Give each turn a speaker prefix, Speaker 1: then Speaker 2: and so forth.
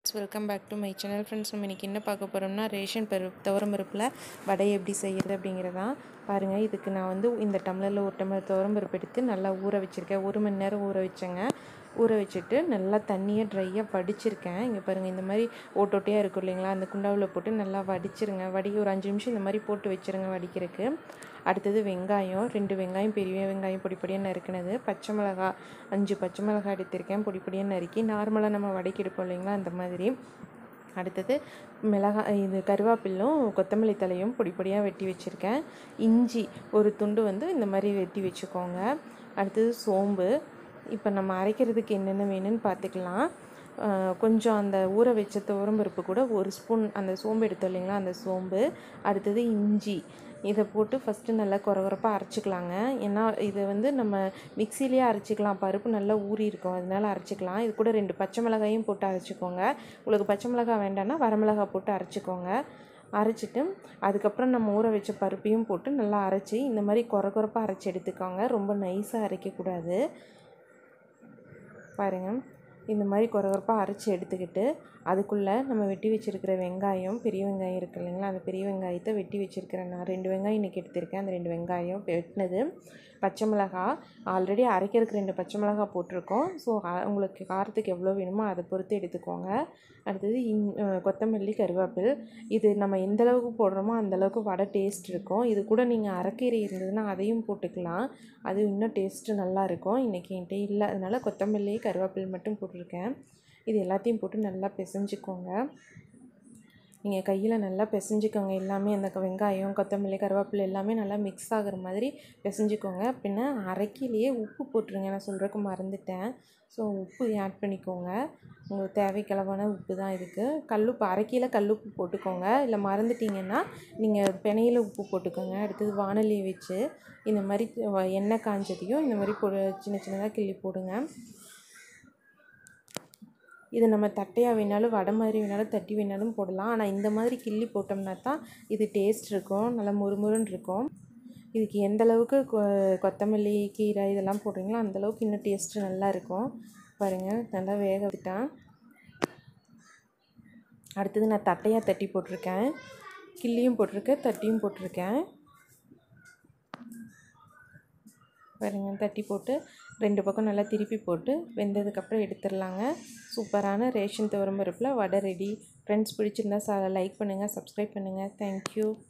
Speaker 1: welcome back to my channel friends நம்ம இன்றைக்கி என்ன பார்க்க போகிறோம்னா ரேஷன் பருப்பு துவரம் பருப்பில் வடை எப்படி செய்கிறது அப்படிங்கிறதான் பாருங்கள் இதுக்கு நான் வந்து இந்த டம்ளரில் ஒரு டம்ளர் துவரம் பருப்பு எடுத்து நல்லா ஊற வச்சுருக்கேன் ஒரு மணி நேரம் ஊற வச்சேங்க ஊற வச்சுட்டு நல்லா தண்ணியை ட்ரையாக வடிச்சிருக்கேன் இங்கே பாருங்கள் இந்த மாதிரி ஓட்டோட்டையாக இருக்கும் இல்லைங்களா அந்த குண்டாவில் போட்டு நல்லா வடிச்சிருங்க வடி ஒரு அஞ்சு நிமிஷம் இந்த மாதிரி போட்டு வச்சுருங்க வடிக்கிறதுக்கு அடுத்தது வெங்காயம் ரெண்டு வெங்காயம் பெரிய வெங்காயம் பொடி பொடியாக நறுக்கினது பச்சை மிளகா அஞ்சு பச்சை மிளகா எடுத்திருக்கேன் பொடி பொடியாக நறுக்கி நார்மலாக நம்ம வடைக்கு எடுப்போம் இல்லைங்களா அந்த மாதிரி அடுத்தது மிளகா இது கருவேப்பில்லும் கொத்தமல்லி தலையும் பொடி பொடியாக வெட்டி வச்சுருக்கேன் இஞ்சி ஒரு துண்டு வந்து இந்த மாதிரி வெட்டி வச்சுக்கோங்க அடுத்தது சோம்பு இப்போ நம்ம அரைக்கிறதுக்கு என்னென்ன வேணும்னு பார்த்துக்கலாம் கொஞ்சம் அந்த ஊற வச்ச துவரம்பருப்பு கூட ஒரு ஸ்பூன் அந்த சோம்பு எடுத்தோம் இல்லைங்களா அந்த சோம்பு அடுத்தது இஞ்சி இதை போட்டு ஃபஸ்ட்டு நல்லா குறகுறப்பாக அரைச்சிக்கலாங்க ஏன்னா இதை வந்து நம்ம மிக்சிலேயே அரைச்சிக்கலாம் பருப்பு நல்லா ஊறி இருக்கும் அதனால அரைச்சிக்கலாம் இது கூட ரெண்டு பச்சை மிளகாயும் போட்டு அரைச்சிக்கோங்க உங்களுக்கு பச்சை மிளகாய் வேண்டாம்னா வரமிளகா போட்டு அரைச்சிக்கோங்க அரைச்சிட்டு அதுக்கப்புறம் நம்ம ஊற வச்ச பருப்பையும் போட்டு நல்லா அரைச்சி இந்த மாதிரி குறை குறப்பாக அரைச்சி எடுத்துக்கோங்க ரொம்ப நைஸாக அரைக்கக்கூடாது பாருங்கள் இந்த மாதிரி குறகுறப்பாக அரைச்சி எடுத்துக்கிட்டு அதுக்குள்ளே நம்ம வெட்டி வச்சுருக்கிற வெங்காயம் பெரிய வெங்காயம் இருக்குது இல்லைங்களா அந்த பெரிய வெங்காயத்தை வெட்டி வச்சுருக்கிறேன் நான் ரெண்டு வெங்காயம் இன்றைக்கி எடுத்திருக்கேன் அந்த ரெண்டு வெங்காயம் வெட்டினது பச்சை மிளகா ஆல்ரெடி அரைக்கிறதுக்கு ரெண்டு பச்சை மிளகா போட்டிருக்கோம் ஸோ உங்களுக்கு காரத்துக்கு எவ்வளோ வேணுமோ அதை பொறுத்து எடுத்துக்கோங்க அடுத்தது இன் கொத்தமல்லி கருவேப்பில் இது நம்ம எந்த அளவுக்கு போடுறோமோ அந்தளவுக்கு வடை டேஸ்ட் இருக்கும் இது கூட நீங்கள் அரைக்கீரை இருந்ததுன்னா அதையும் போட்டுக்கலாம் அது இன்னும் டேஸ்ட்டு நல்லாயிருக்கும் இன்றைக்கி என்கிட்ட இல்லை அதனால் கொத்தமல்லி கருவேப்பில் மட்டும் போட்டிருக்கேன் இது எல்லாத்தையும் போட்டு நல்லா பிசைஞ்சிக்கோங்க நீங்கள் கையில் நல்லா பிசைஞ்சிக்கோங்க எல்லாமே அந்த வெங்காயம் கொத்தமல்லி கருவேப்பிலை எல்லாமே நல்லா மிக்ஸ் ஆகிற மாதிரி பிசைஞ்சிக்கோங்க பின்ன அரைக்கிலேயே உப்பு போட்டுருங்க நான் சொல்கிறதுக்கு மறந்துட்டேன் ஸோ உப்பு ஆட் பண்ணிக்கோங்க உங்களுக்கு தேவைக்களவான உப்பு தான் இதுக்கு கல்லுப்பு அரைக்கியில் கல்லுப்பு போட்டுக்கோங்க இல்லை மறந்துட்டிங்கன்னா நீங்கள் பெனையில் உப்பு போட்டுக்கோங்க அடுத்தது வானொலி வச்சு இந்த மாதிரி எண்ணெய் காஞ்சதையும் இந்த மாதிரி போடு சின்ன சின்னதாக கிள்ளி போடுங்க இது நம்ம தட்டையாக வேணாலும் வடை மாதிரி வேணாலும் தட்டி வேணாலும் போடலாம் ஆனால் இந்த மாதிரி கிள்ளி போட்டோம்னா தான் இது டேஸ்ட் இருக்கும் நல்லா முறுமுறுன்னு இருக்கும் இதுக்கு எந்த அளவுக்கு கொத்தமல்லி கீரை இதெல்லாம் போடுறீங்களோ அந்தளவுக்கு இன்னும் டேஸ்ட்டு நல்லா இருக்கும் பாருங்கள் நல்லா வேக விட்டுட்டேன் அடுத்தது நான் தட்டையாக தட்டி போட்டிருக்கேன் கிள்ளியும் போட்டிருக்கேன் தட்டியும் போட்டிருக்கேன் பாருங்க தட்டி போட்டு ரெண்டு பக்கம் நல்லா திருப்பி போட்டு வெந்ததுக்கப்புறம் எடுத்துடலாங்க சூப்பரான ரேஷன் துவரம் பருப்பில் வடை ரெடி ஃப்ரெண்ட்ஸ் பிடிச்சிருந்தா ச லைக் பண்ணுங்கள் சப்ஸ்கிரைப் பண்ணுங்கள் தேங்க்யூ